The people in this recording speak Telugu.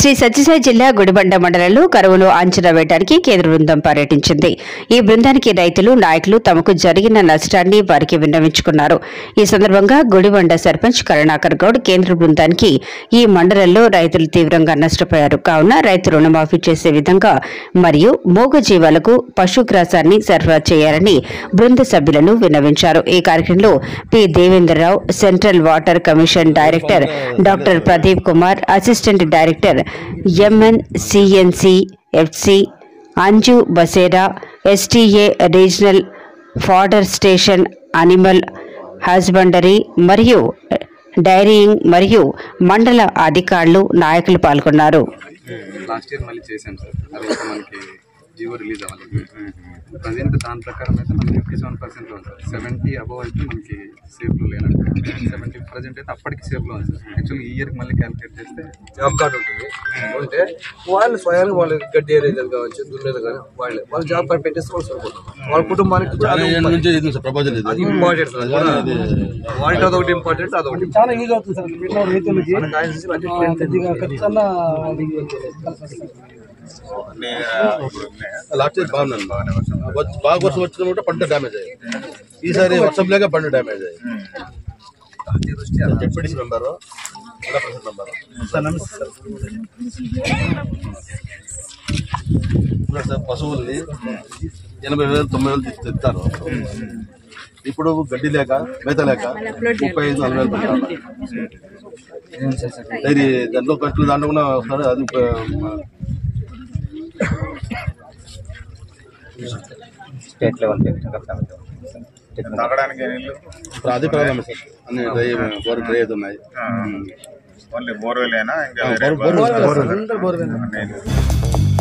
శ్రీ సత్యసాయి జిల్లా గుడిబండ మండలంలో కరువును అంచనా వేయడానికి కేంద్ర బృందం పర్యటించింది ఈ బృందానికి రైతులు నాయకులు తమకు జరిగిన నష్టాన్ని వారికి విన్నవించుకున్నారు ఈ సందర్భంగా గుడిబండ సర్పంచ్ కరుణాకర్ గౌడ్ కేంద్ర బృందానికి ఈ మండలంలో రైతులు తీవ్రంగా నష్టపోయారు కావున రైతు రుణమాఫీ చేసే విధంగా మరియు మూగజీవాలకు పశుగ్రాసాన్ని సరఫరా చేయాలని బృంద సభ్యులను విన్నవించారు ఈ కార్యక్రమంలో P Devendra Rao central water commission director doctor Pradeep Kumar assistant director MN CNC FC Anju Basera STA regional fodder station animal husbandry మరియు డైరీయింగ్ మరియు మండల అధికారులు నాయకులు పాల్గొన్నారు లాస్ట్ ఇయర్ మళ్ళీ చేసాం సార్ అది ఇంకా మనకి జియో రిలీజ్ అవ్వాలి ప్రజెంట్ దాని ప్రకారం అయితే మనకి ఫిఫ్టీ సెవెన్ పర్సెంట్ ఉంది సార్ సెవెంటీ అబవ్ అయితే మనకి సేఫ్లో లేనట్టు సెవెంటీ ప్రజెంట్ అయితే అప్పటికి సేఫ్లో ఉంది సార్ యాక్చువల్లీ ఈ ఇయర్కి మళ్ళీ క్యాలిక్యులేట్ చేస్తే జాబ్ కార్డు ఉంటుంది ఉంటే వాళ్ళు స్వయానికి వాళ్ళు గడ్డి ఏరేది కావచ్చు దున్నేది కానీ వాళ్ళే వాళ్ళు జాబ్ కార్డు పెట్టేస్తే వాళ్ళు సరిపోతుంది వాళ్ళ కుటుంబానికి కూడా చాలా అది ఏళ్ళ నుంచి ఇది సార్ ప్రపోజల్ ఇది అది ఇంపార్టెంట్ సార్ అది కూడా వాళ్ళకి అదొకటి ఇంపార్టెంట్ అదొకటి చాలా యూజ్ అవుతుంది సార్ పెట్టిన రైతులకి మనకు ఆయన చేసిన అన్ని ఆ, కొద్దిగా ఖర్చన్నా లాస్ట్ ఇయర్ బాగున్నాను వచ్చి- బాగా వర్షం వచ్చిన కూడా పంట డ్యామేజ్ అయ్యాయి ఈసారి వర్షం లేక పంట డ్యామేజ్ అయ్యాయి జెడ్పీటీసీ మెంబరు జిల్లా పరిషత్ మెంబరు ఇప్పుడు సార్ పశువుల్ని ఎనభై వేలు తొంభై వేలు తీసి తెస్తారు ఇప్పుడు గడ్డి లేక మేత లేక ముప్పై ఐదు నలభై వేలు పెట్టాలి డైరీ దాంట్లో ఖర్చులు దాంట్లో కూడా వస్తారు అది ఉప- స్టేట్ లెవెల్ తాగడానికి నీళ్ళు ఇప్పుడు అది ప్రాబ్లమ్ సార్ అన్ని డ్రై బోర్ డ్రై అయితే ఉన్నాయి ఓన్లీ బోర్వెల్ అయినా ఇంకా బోర్ బోర్ అందరు బోర్ నేను